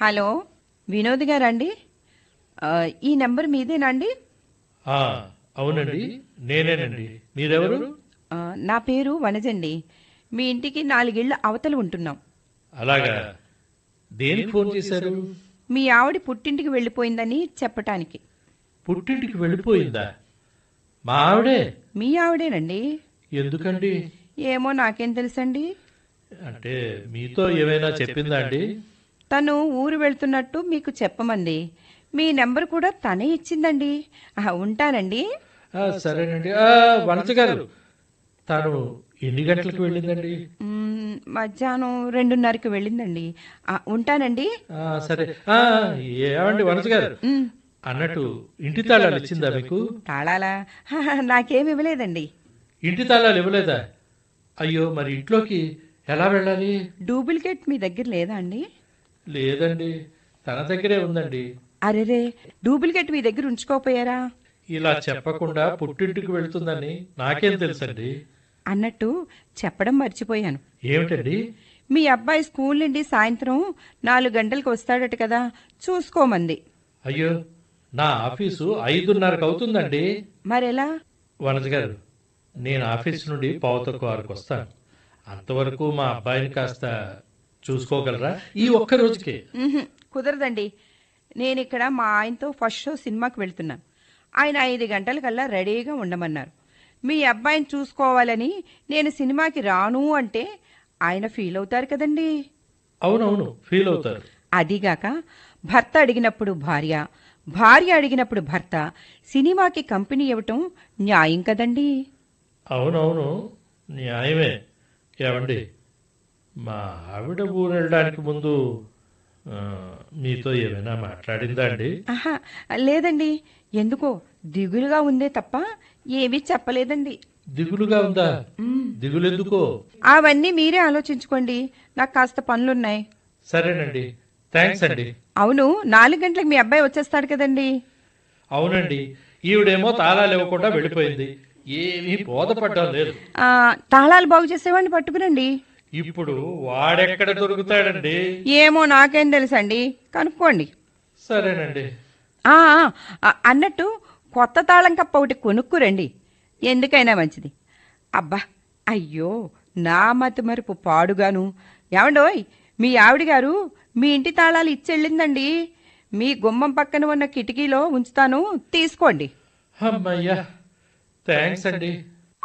Hello Vinod గారండి ఆ, ఈ నెంబర్ మీదేనండి ఆ, అవునండి నేనేనండి మీరెవరు ఆ, నా పేరు వనజండి మీ ఇంటికి నాలుగేళ్ల అవతల ఉంటున్నాం అలాగా దేనికి ఫోన్ చేశారు మీ ఆవిడ పుట్టింటికి వెళ్ళిపోయిందని చెప్పటానికి పుట్టింటికి వెళ్ళిపోయిందా మా ఆవిడే మీ ఆవిడేనండి ఎందుకండి ఏమో నాకేం తెలుసండి అంటే మీతో ఏమైనా చెప్పిందా అండి తను ఊరు వెళ్తున్నట్టు మీకు చెప్పమంది మీ నెంబర్ కూడా తనే ఇచ్చిందండి ఆ, ఉంటానండి ఆ, సరేనండి ఆ, వనస గారు తాను ఎన్ని గంటలకు వెళ్ళిందండి మ్, మధ్యాహ్నం రెండున్నరకి వెళ్ళిందండి ఆ, ఉంటానండి ఆ, సరే ఆ, ఏమండి వనస గారు మ్, అన్నట్టు ఇంటి తాళాలు ఇచ్చిందా మీకు తాళాలా హహ, నాకేం ఇవ్వలేదండి ఇంటి తాళాలు ఇవ్వలేదా అయ్యో మరి ఇంట్లోకి ఎలా వెళ్ళాలి డూప్లికేట్ మీ దగ్గర లేదా అండి లేదండి తన దగ్గరే ఉందండి అరెరే డూప్లికేట్ మీ దగ్గర ఉంచుకోపోయారా ఇలా చెప్పకుండా పుట్టింటికి వెళ్తుందని నాకేం తెలుసండి అన్నట్టు చెప్పడం మర్చిపోయాను ఏమిటండి మీ అబ్బాయి స్కూల్ నుండి సాయంత్రం నాలుగు గంటలకు వస్తాడట కదా చూసుకోమంది అయ్యో నా ఆఫీసు ఐదున్నరకు అవుతుందండి మరెలా వనజ గారు నేను ఆఫీస్ నుండి పావుతక్కువ ఆరుకు వస్తాను అంతవరకు మా అబ్బాయిని కాస్త చూసుకోగలరా ఈ ఒక్క రోజుకే ఉహుం, కుదరదండి నేను ఇక్కడ మా ఆయనతో ఫస్ట్ షో సినిమాకి వెళ్తున్నాను ఆయన ఐదు గంటలకల్లా రెడీగా ఉండమన్నారు మీ అబ్బాయిని చూసుకోవాలని నేను సినిమాకి రాను అంటే ఆయన ఫీల్ అవుతారు కదండి అవునవును ఫీల్ అవుతారు అదిగాక భర్త అడిగినప్పుడు భార్య భార్య అడిగినప్పుడు భర్త సినిమాకి కంపెనీ ఇవ్వటం న్యాయం కదండి అవునవును న్యాయమే ఏమండి మా ఆవిడ ఊరు వెళ్ళడానికి ముందు ఆ, మీతో ఏమైనా మాట్లాడిందా అండి ఆహా లేదండి ఎందుకో దిగులుగా ఉందే తప్ప ఏమీ చెప్పలేదండి దిగులుగా ఉందా దిగులెందుకో అవన్నీ మీరే ఆలోచించుకోండి నాకు కాస్త పనులున్నాయి సరేనండి థ్యాంక్స్ అండి అవును నాలుగు గంటలకు మీ అబ్బాయి వచ్చేస్తాడు కదండి అవునండి ఈవిడేమో తాళాలు ఇవ్వకుండా వెళ్ళిపోయింది ఏమీ బోధపడ్డం లేదు ఆ, తాళాలు బాగు చేసేవాడిని పట్టుకురండి ఇప్పుడు వాడెక్కడ దొరుకుతాడండి ఏమో నాకేం తెలుసండి కనుక్కోండి సరేనండి ఆ, ఆ, అన్నట్టు కొత్త తాళం కప్ప ఒకటి కొనుక్కురండి ఎందుకైనా మంచిది అబ్బా అయ్యో నా మతి మరుపు పాడుగాను ఏమండోయ్ మీ ఆవిడ గారు మీ ఇంటి తాళాలు ఇచ్చెళ్ళిందండి మీ గుమ్మం పక్కన ఉన్న కిటికీలో ఉంచుతాను తీసుకోండి అమ్మయ్యా థ్యాంక్స్ అండి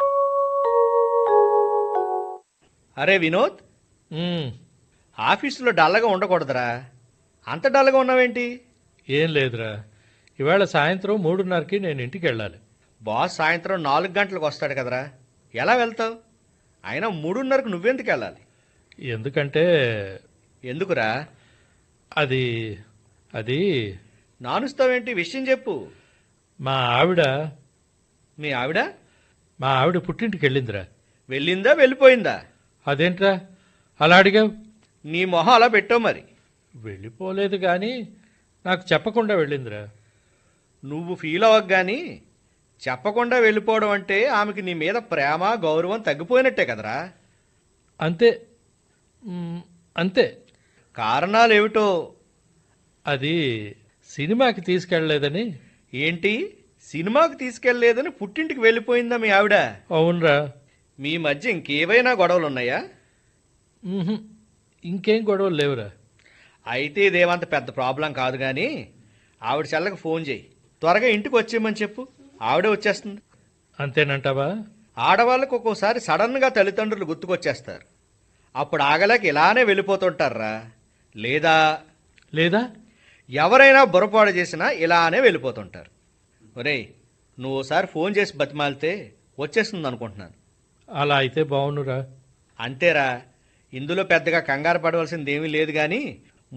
అరే వినోద్ ఉమ్, ఆఫీసులో డల్లగా ఉండకూడదురా అంత డల్లగా ఉన్నావేంటి ఏం లేదురా ఇవాళ సాయంత్రం మూడున్నరకి నేను ఇంటికి వెళ్ళాలి బాస్ సాయంత్రం నాలుగు గంటలకు వస్తాడు కదరా ఎలా వెళ్తావు అయినా మూడున్నరకు నువ్వెందుకు వెళ్ళాలి ఎందుకంటే ఎందుకురా అది అది నానుస్తావేంటి విషయం చెప్పు మా ఆవిడ మీ ఆవిడ మా ఆవిడ పుట్టింటికి వెళ్ళిందిరా వెళ్ళిందా వెళ్ళిపోయిందా అదేంట్రా అలా అడిగావు నీ మొహం అలా పెట్టావు మరి వెళ్ళిపోలేదు కానీ నాకు చెప్పకుండా వెళ్ళిందిరా నువ్వు ఫీల్ అవ్వకు గాని చెప్పకుండా వెళ్ళిపోవడం అంటే ఆమెకి నీ మీద ప్రేమ గౌరవం తగ్గిపోయినట్టే కదరా అంతే మ్, అంతే కారణాలు ఏమిటో అది సినిమాకి తీసుకెళ్ళలేదని ఏంటి సినిమాకి తీసుకెళ్లేదని పుట్టింటికి వెళ్ళిపోయిందా మీ ఆవిడ అవునరా మీ మధ్య ఇంకేవైనా గొడవలు ఉన్నాయా మ్హూ. ఇంకేం గొడవలు లేవురా అయితే ఇదేమంత పెద్ద ప్రాబ్లం కాదు కానీ ఆవిడ చెల్లకి ఫోన్ చేయి త్వరగా ఇంటికి వచ్చేయమని చెప్పు ఆవిడే వచ్చేస్తుంది అంతేనంటావా ఆడవాళ్ళకు ఒక్కోసారి సడన్గా తల్లిదండ్రులు గుర్తుకొచ్చేస్తారు అప్పుడు ఆగలేక ఇలానే వెళ్ళిపోతుంటారా లేదా లేదా ఎవరైనా బుర్రపాడు చేసినా ఇలానే వెళ్ళిపోతుంటారు ఒరేయ్ నువ్వు ఓసారి ఫోన్ చేసి బతిమాలితే వచ్చేస్తుంది అనుకుంటున్నాను అలా అయితే బాగుండురా అంతేరా ఇందులో పెద్దగా కంగారు పడవలసింది ఏమీ లేదు కానీ